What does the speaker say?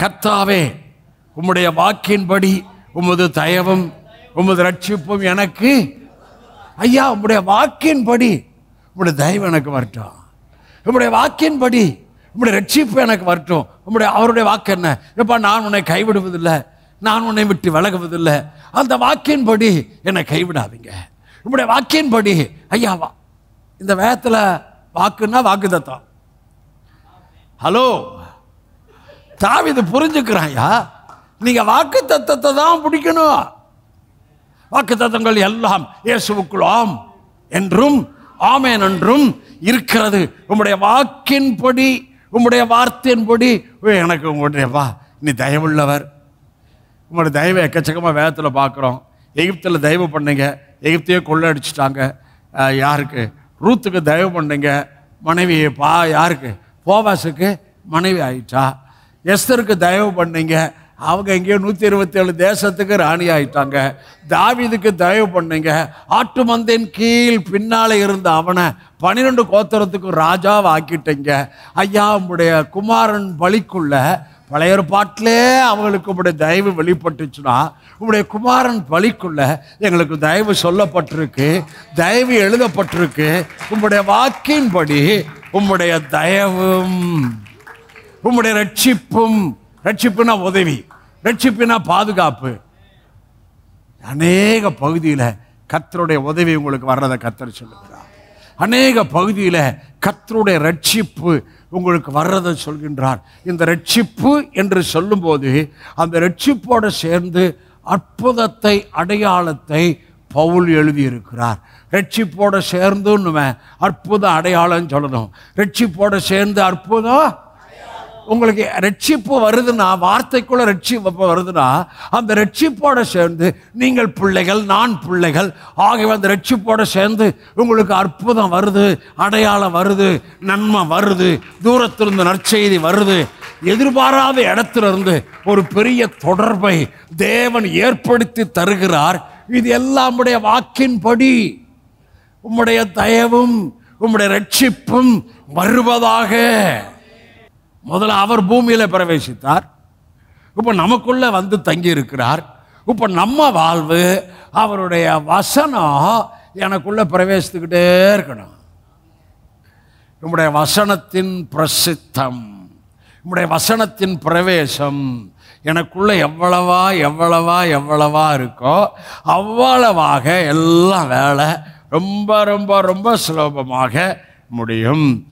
கர்த்தாவே உம்முடைய வாக்கின்படி உமது தயவும் உமது ரட்சிப்பும் எனக்கு ஐயா உம்முடைய வாக்கின்படி உம்முடைய தயவு எனக்கு வரட்டும் உம்முடைய வாக்கின்படி உம்முடைய ரட்சிப்பு எனக்கு வரட்டும் உம்முடைய அவருடைய வாக்கு என்ன எப்பா நான் உன்னை கைவிடுவதில்லை நான் உன்னை விட்டு விலகுவதில்லை அந்த வாக்கின்படி என்னை கைவிடாதீங்க உம்முடைய வாக்கின்படி ஐயா வா இந்த வேதத்தில் வாக்குன்னா வாக்குதத்தம் ஹலோ தாவிது புரிஞ்சுக்கிறாயா நீங்க வாக்கு தத்தத்தை தான் பிடிக்கணும் வாக்கு தத்தங்கள் எல்லாம் இயேசுவுக்குள் ஆம் என்றும் ஆமேன் என்றும் இருக்கிறது உம்முடைய வாக்கின்படி உம்முடைய வார்த்தையின்படி "ஏய், எனக்கு உங்களுடைய வா நீ தயவுள்ளவர் உங்களுடைய தயவை எக்கச்சக்கமாக வேதத்தில் பார்க்குறோம் எகிப்தில் தயவு பண்ணீங்க எகிப்தையே கொள்ளடிச்சிட்டாங்க அஹ், யாருக்கு ரூத்துக்கு தயவு பண்ணீங்க மனைவி பா யாருக்கு போவாஸுக்கு மனைவி ஆயிட்டா எஸ்தருக்கு தயவு பண்ணீங்க அவங்க எங்கேயோ நூற்றி இருபத்தேழு தேசத்துக்கு ராணி ஆயிட்டாங்க தாவீதுக்கு தயவு பண்ணீங்க ஆட்டு மந்தின் கீழ் பின்னாலே இருந்த அவனை பன்னிரெண்டு கோத்திரத்துக்கு ராஜாவை ஆக்கிட்டீங்க ஐயா உம்முடைய குமாரன் பலிக்குள்ள பழைய ஏற்பாட்டிலே அவங்களுக்கு உங்களுடைய தயவு வெளிப்பட்டுச்சுன்னா உங்களுடைய குமாரன் பலிக்குள்ள எங்களுக்கு தயவு சொல்லப்பட்டிருக்கு தயவு எழுதப்பட்டிருக்கு உம்முடைய வாக்கின்படி உம்முடைய தயவும் உம்முடைய ரட்சிப்பும் ரட்சிப்புனா உதவி ரட்சிப்புனா பாதுகாப்பு அநேக பகுதியில் கர்த்தருடைய உதவி உங்களுக்கு வர்றதை கர்த்தர் சொல்லுகிறார் அநேக பகுதியில் கர்த்தருடைய ரட்சிப்பு உங்களுக்கு வர்றதை சொல்கின்றார் இந்த ரட்சிப்பு என்று சொல்லும்போது அந்த ரட்சிப்போடு சேர்ந்து அற்புதத்தை அடையாளத்தை பவுல் எழுதியிருக்கிறார் ரட்சிப்போட சேர்ந்துன்னு அற்புத அடையாளம் சொல்லணும் ரட்சிப்போட சேர்ந்து அற்புதம் உங்களுக்கு ரட்சிப்பு வருதுன்னா வார்த்தைக்குள்ள ரட்சிப்பு வருதுன்னா அந்த ரட்சிப்போட சேர்ந்து நீங்கள் பிள்ளைகள் நான் பிள்ளைகள் ஆகிய அந்த ரட்சிப்போட சேர்ந்து உங்களுக்கு அற்புதம் வருது அடையாளம் வருது நன்மை வருது தூரத்திலிருந்து நற்செய்தி வருது எதிர்பாராத இடத்துல இருந்து ஒரு பெரிய தொடர்பை தேவன் ஏற்படுத்தி தருகிறார் இது எல்லாம் உடைய வாக்கின்படி உம்முடைய தயவும் உம்முடைய ரட்சிப்பும் வருவதாக முதல்ல அவர் பூமியில பிரவேசித்தார் இப்போ நமக்குள்ள வந்து தங்கி இருக்கிறார் இப்போ நம்ம வாழ்வு அவருடைய வசனம் எனக்குள்ள பிரவேசித்துக்கிட்டே இருக்கணும் உம்முடைய வசனத்தின் பிரசித்தம் உம்முடைய வசனத்தின் பிரவேசம் எனக்குள்ள எவ்வளவா எவ்வளவா எவ்வளவா இருக்கோ அவ்வளவாக எல்லாம் வேலை ரொம்ப ரொம்ப ரொம்ப சுலபமாக முடியும்